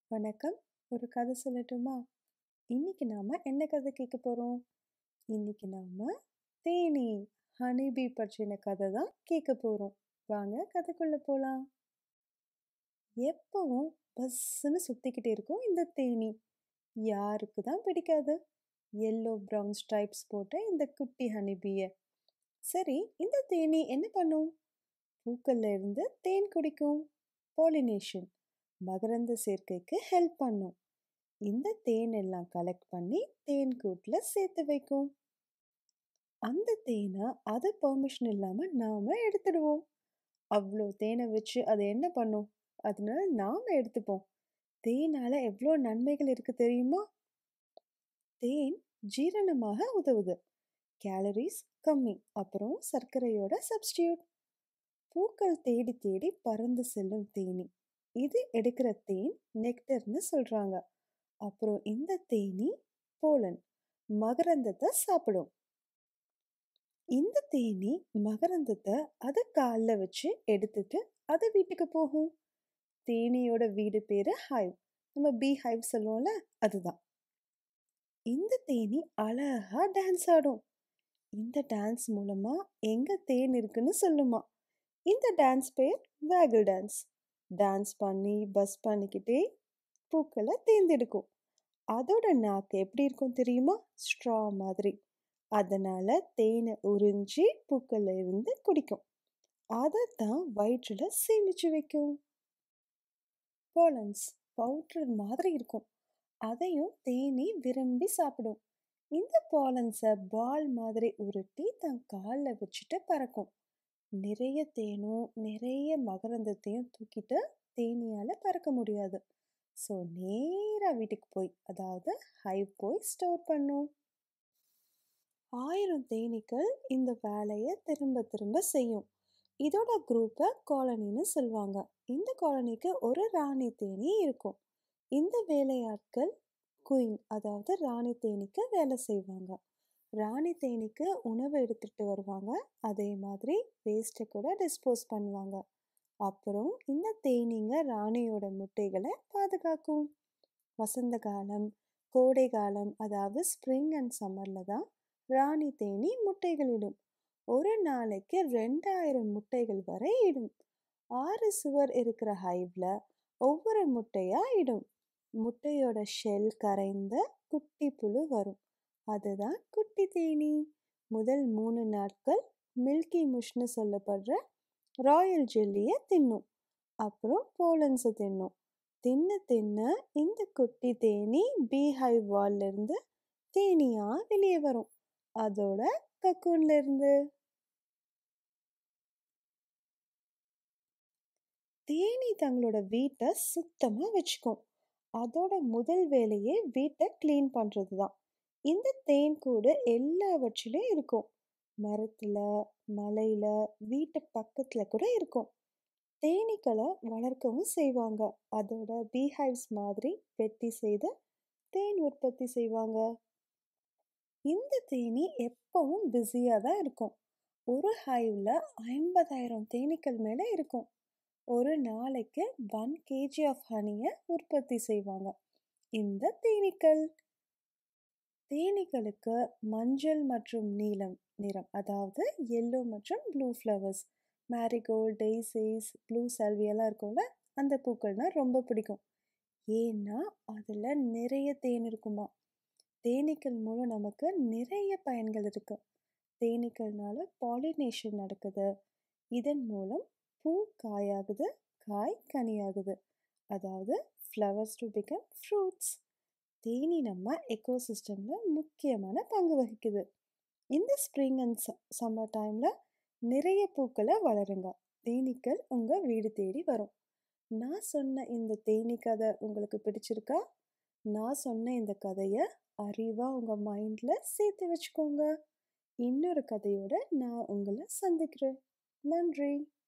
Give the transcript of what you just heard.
வணக்கம். ஒரு கதை சொல்லட்டுமா? இன்னைக்கு நாம என்ன கதை கேட்க போறோம்? இன்னைக்கு நாம தேனீ, ஹனி பீ பற்றின கதை தான் கேட்க போறோம். வாங்க கதைக்குள்ள போலாம். எப்பவும் பஸ்ஸுன்னு சுத்திக்கிட்டு இருக்கும் இந்த தேனீ. யாருக்கு தான் பிடிக்காது? எல்லோ பிரவுன் ஸ்ட்ரைப்ஸ் போட்ட இந்த குட்டி ஹனி பீய. சரி, இந்த தேனீ என்ன பண்ணும்? பூக்கள்ல இருந்து தேன் குடிக்கும். பாலினேஷன் மகரந்த சேர்க்கைக்கு ஹெல்ப் பண்ணும். இந்த தேன் எல்லாம் கலெக்ட் பண்ணி தேன் கூட்டுல சேர்த்து வைக்கும். அந்த தேனை அது பெர்மிஷன் இல்லாம நாம எடுத்துடுவோம். அவ்வளோ தேனை வச்சு அது என்ன பண்ணும்? அதனால நாம எடுத்துப்போம். தேனால எவ்வளோ நன்மைகள் இருக்கு தெரியுமா? தேன் ஜீரணமாக உதவுது. கேலரிஸ் கம்மி. அப்புறம் சர்க்கரையோட சப்ஸ்டியூட். பூக்கள் தேடி தேடி பறந்து செல்லும் தேனீ. இது எடுக்கிற தேன் நெக்டர்னு சொல்றாங்க. அப்புறம் இந்த தேனீ போலன் மகரந்தத்தை சாப்பிடும். இந்த தேனீ மகரந்தத்தை அது கால்ல வச்சு எடுத்துட்டு அது வீட்டுக்கு போகும். தேனீயோட வீடு பேரு ஹைவ். நம்ம பீ ஹைவ் சொல்லுவோம்ல அதுதான். இந்த தேனீ அழகா டான்ஸ் ஆடும். இந்த டான்ஸ் மூலமா எங்க தேன் இருக்குன்னு சொல்லுமா. இந்த டான்ஸ் பேர் வேகிள் டான்ஸ். டான்ஸ் பண்ணி பஸ் பண்ணிக்கிட்டே பூக்களை தேர்ந்தெடுக்கும். அதோட நாக்கு எப்படி இருக்கும் தெரியுமா? ஸ்ட்ரா மாதிரி. அதனால தேனை உறிஞ்சி பூக்கள்ல இருந்து குடிக்கும். அதை தான் வயிற்றுல சேமிச்சு வைக்கும். போலன்ஸ் பவுடர் மாதிரி இருக்கும். அதையும் தேனீ விரும்பி சாப்பிடும். இந்த பாலன்ஸை பால் மாதிரி உருட்டி தன் காலில் வச்சுட்டு பறக்கும். நிறைய தேனும் நிறைய மகரந்தத்தையும் தூக்கிட்டு தேனீயால பறக்க முடியாது. ஸோ நேரா வீட்டுக்கு போய் அதாவது ஹைவ் போய் ஸ்டோர் பண்ணும். ஆயிரம் தேனீக்கள் இந்த வேலையை திரும்ப திரும்ப செய்யும். இதோட குரூப்பை காலனின்னு சொல்லுவாங்க. இந்த காலனிக்கு ஒரு ராணி தேனீ இருக்கும். இந்த வேலையாட்கள் குயின் அதாவது ராணி தேனீக்கு வேலை செய்வாங்க. ராணி தேனீக்கு உணவு எடுத்துட்டு வருவாங்க. அதே மாதிரி வேஸ்ட்டை கூட டிஸ்போஸ் பண்ணுவாங்க. அப்புறம் இந்த தேனீங்க ராணியோட முட்டைகளை பாதுகாக்கும். வசந்த காலம், கோடை காலம் அதாவது ஸ்ப்ரிங் அண்ட் சம்மர்ல தான் ராணி தேனீ முட்டைகள் இடும். ஒரு நாளைக்கு ரெண்டாயிரம் முட்டைகள் வரை இடும். ஆறு சுவர் இருக்கிற ஹைவ்ல ஒவ்வொரு முட்டையா இடும். முட்டையோட ஷெல் கரைந்த குட்டி புழு வரும். அதுதான் குட்டி தேனீ. முதல் மூணு நாட்கள் மில்கி முஷ்னு சொல்லப்படுற ராயல் ஜெல்லியை தின்னும். அப்புறம் போலன்ஸை தின்னும். தின்ன தின்ன இந்த குட்டி தேனீ பீ ஹைவ் வால்ல இருந்து தேனீயா வெளியே வரும். அதோட கக்கூன்ல இருந்து. தேனீ தங்களோட வீட்டை சுத்தமா வச்சுக்கும். அதோட முதல் வேலையே வீட்டை கிளீன் பண்றது தான். இந்த தேன் கூடு எல்லாவற்றிலும் இருக்கும். மரத்துல, மலையில, வீட்டு பக்கத்துல கூட இருக்கும். தேனீக்களை வளர்க்கவும் செய்வாங்க. அதோட பீ ஹைவ்ஸ் மாதிரி வெட்டி செய்து தேன் உற்பத்தி செய்வாங்க. இந்த தேனீ எப்பவும் பிஸியா தான் இருக்கும். ஒரு ஹைவ்ல ஐம்பதாயிரம் தேனீக்கள் மேல இருக்கும். ஒரு நாளைக்கு ஒன் கேஜி ஆஃப் ஹனியை உற்பத்தி செய்வாங்க. இந்த தேனீக்கள் தேனீக்களுக்கு மஞ்சள் மற்றும் நீலம் நிறம் அதாவது எல்லோ மற்றும் blue flowers marigold daisies blue சல்வியெல்லாம் இருக்கும்ல அந்த பூக்கள்னா ரொம்ப பிடிக்கும் ஏன்னா அதில் நிறைய தேன் இருக்குமா தேனீக்கள் மூலம் நமக்கு நிறைய பயன்கள் இருக்கு தேனீக்கள்னால பாலினேஷன் நடக்குது இதன் மூலம் பூ காயாகுது காய் கனியாகுது அதாவது ஃப்ளவர்ஸ் டு பிகம் ஃப்ரூட்ஸ் தேனி நம்ம எக்கோசிஸ்டமில் முக்கியமான பங்கு வகிக்குது இந்த ஸ்ப்ரிங் அண்ட் சம்மர் டைமில் நிறைய பூக்களை வளருங்க தேனீக்கள் உங்கள் வீடு தேடி வரும் நான் சொன்ன இந்த தேனி கதை உங்களுக்கு பிடிச்சிருக்கா நான் சொன்ன இந்த கதையை அறிவாக உங்கள் மைண்டில் சேர்த்து வச்சுக்கோங்க இன்னொரு கதையோட நான் உங்களை சந்திக்கிறேன் நன்றி